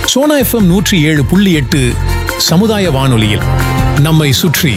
Sona FM நூற்றி ஏழு புள்ளி எட்டு சமுதாய வானொலியில் நம்மை சுற்றி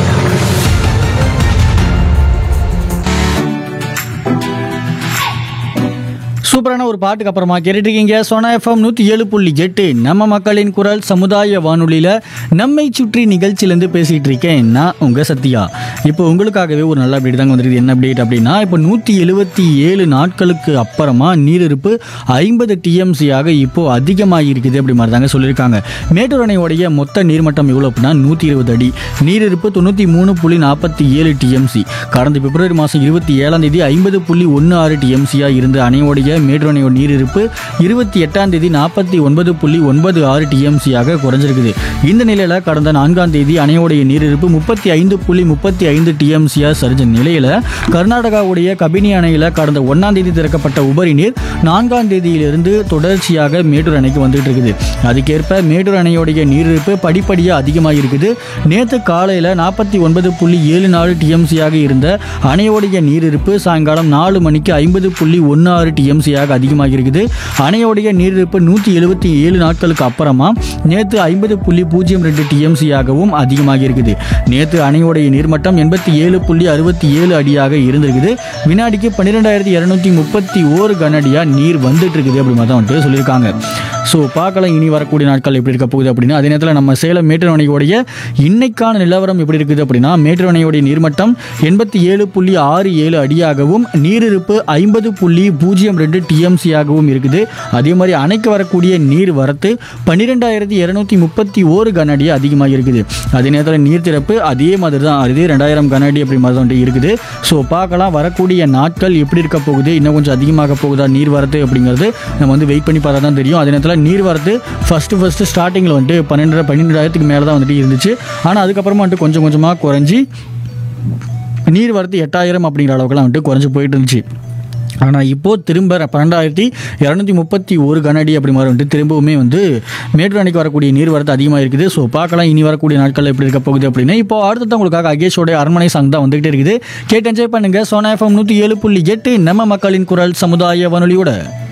சூப்பரான ஒரு பாட்டுக்கு அப்புறமா கேட்டுருக்கீங்க சோனா எஃப்எம் நூற்றி ஏழு புள்ளி எட்டு நம்ம மக்களின் குரல் சமுதாய வானொலியில் நம்மை சுற்றி நிகழ்ச்சியிலேருந்து பேசிகிட்டு இருக்கேன் நான் உங்கள் சத்யா இப்போ உங்களுக்காகவே ஒரு நல்ல அப்டேட் தாங்க வந்திருக்கு என்ன அப்டேட் அப்படின்னா இப்போ நூற்றி எழுபத்தி ஏழு நாட்களுக்கு அப்புறமா நீரிருப்பு ஐம்பது டிஎம்சியாக இப்போ அதிகமாக இருக்குது அப்படி மாதிரி தாங்க சொல்லியிருக்காங்க மேட்டூர் அணையோடைய மொத்த நீர்மட்டம் எவ்வளோ அப்படின்னா நூற்றி இருபது அடி நீரிருப்பு தொண்ணூற்றி மூணு புள்ளி நாற்பத்தி ஏழு டிஎம்சி கடந்த பிப்ரவரி மாதம் இருபத்தி ஏழாம் தேதி ஐம்பது புள்ளி ஒன்று ஆறு டிஎம்சியாக இருந்த அணையோடைய மேட்டூர் அணையோட நீரிருப்பு இருபத்தி எட்டாம் தேதி நாற்பத்தி ஒன்பது புள்ளி ஒன்பது ஆறு டிஎம்சியாக குறைஞ்சிருக்குது இந்த நிலையில் கடந்த நான்காம் தேதி அணையோடைய நீரிருப்பு முப்பத்தி ஐந்து புள்ளி முப்பத்தி ஐந்து டிஎம்சியாக சரிஞ்ச நிலையில் கர்நாடகாவுடைய கபினி அணையில் கடந்த ஒன்றாம் தேதி திறக்கப்பட்ட உபரி நீர் நான்காம் தேதியிலிருந்து தொடர்ச்சியாக மேட்டூர் அணைக்கு வந்துட்டு இருக்குது அதுக்கேற்ப மேட்டூர் அணையோடைய நீரிருப்பு படிப்படியாக அதிகமாக இருக்குது நேற்று காலையில் நாற்பத்தி ஒன்பது புள்ளி ஏழு நாலு டிஎம்சியாக இருந்த அணையோடைய நீரிருப்பு சாயங்காலம் நாலு மணிக்கு ஐம்பது புள்ளி ஒன்று ஆறு டிஎம்சியாக அதிகமாக இருக்குது அணையோடைய நீரிருப்பு நூற்றி எழுபத்தி ஏழு நாட்களுக்கு அப்புறமா நேற்று ஐம்பது புள்ளி பூஜ்ஜியம் ரெண்டு டிஎம்சியாகவும் அதிகமாக இருக்குது நேற்று அணையோடைய நீர்மட்டம் எண்பத்தி ஏழு புள்ளி அறுபத்தி ஏழு அடியாக இருந்திருக்குது வினாடிக்கு பன்னிரெண்டாயிரத்தி இரநூத்தி முப்பத்தி ஓரு கனடியாக நீர் வந்துட்டு இருக்குது அப்படி மாதிரி தான் வந்துட்டு சொல்லியிருக்காங்க ஸோ பார்க்கலாம் இனி வரக்கூடிய நாட்கள் எப்படி இருக்க போகுது அப்படின்னா அதே நேரத்தில் நம்ம சேலம் மேட்டூர் அணையோடைய இன்னைக்கான நிலவரம் எப்படி இருக்குது அப்படின்னா மேட்டூர் அணையோடைய நீர்மட்டம் எண்பத்தி ஏழு புள்ளி ஆறு ஏழு அடியாகவும் நீரிருப்பு ஐம்பது புள்ளி பூஜ்ஜியம் ரெண்டு டிஎம்சியாகவும் இருக்குது அதே மாதிரி அணைக்கு வரக்கூடிய நீர் வரத்து பன்னிரெண்டாயிரத்தி இரநூத்தி முப்பத்தி ஓரு கனஅடி அதிகமாக இருக்குது அதே நேரத்தில் நீர் திறப்பு அதே மாதிரி தான் அதே ரெண்டாயிரம் கனஅடி அப்படி மாதிரி தான் வந்துட்டு இருக்குது ஸோ பார்க்கலாம் வரக்கூடிய நாட்கள் எப்படி இருக்க போகுது இன்னும் கொஞ்சம் அதிகமாக போகுதா நீர் வரத்து அப்படிங்கிறது நம்ம வந்து வெயிட் பண்ணி பார்த்தா தான் தெரியும் அதே நேரத்தில் நீர் வரத்து ஃபஸ்ட்டு ஃபஸ்ட்டு ஸ்டார்டிங்கில் வந்துட்டு பன்னெண்டு பன்னெண்டாயிரத்துக்கு மேலே தான் வந்துட்டு இருந்துச்சு ஆனால் அதுக்கப்புறமா வந்துட்டு கொஞ்சம் கொஞ்சமாக குறைஞ்சி நீர் வரத்து எட்டாயிரம் அப்படிங்கிற அளவுக்குலாம் வந்துட்டு குறைஞ்சி போயிட்டு இருந்துச்சு ஆனால் இப்போது திரும்ப பன்னெண்டாயிரத்தி இரநூத்தி முப்பத்தி ஒரு கனஅடி அப்படி மாதிரி வந்துட்டு திரும்பவுமே வந்து மேட்டூர் அணைக்கு வரக்கூடிய நீர் வரத்து அதிகமாக இருக்குது ஸோ பார்க்கலாம் இனி வரக்கூடிய நாட்கள் எப்படி இருக்க போகுது அப்படின்னு இப்போ அடுத்தது உங்களுக்காக அகேஷோட அரண்மனை சாங் தான் வந்துகிட்டே இருக்குது கேட்டு என்ஜாய் பண்ணுங்கள் சோனா எஃப்எம் நூற்றி ஏழு புள்ளி எட்டு நம்ம மக்களின் குரல் சமுதாய வானொலியோட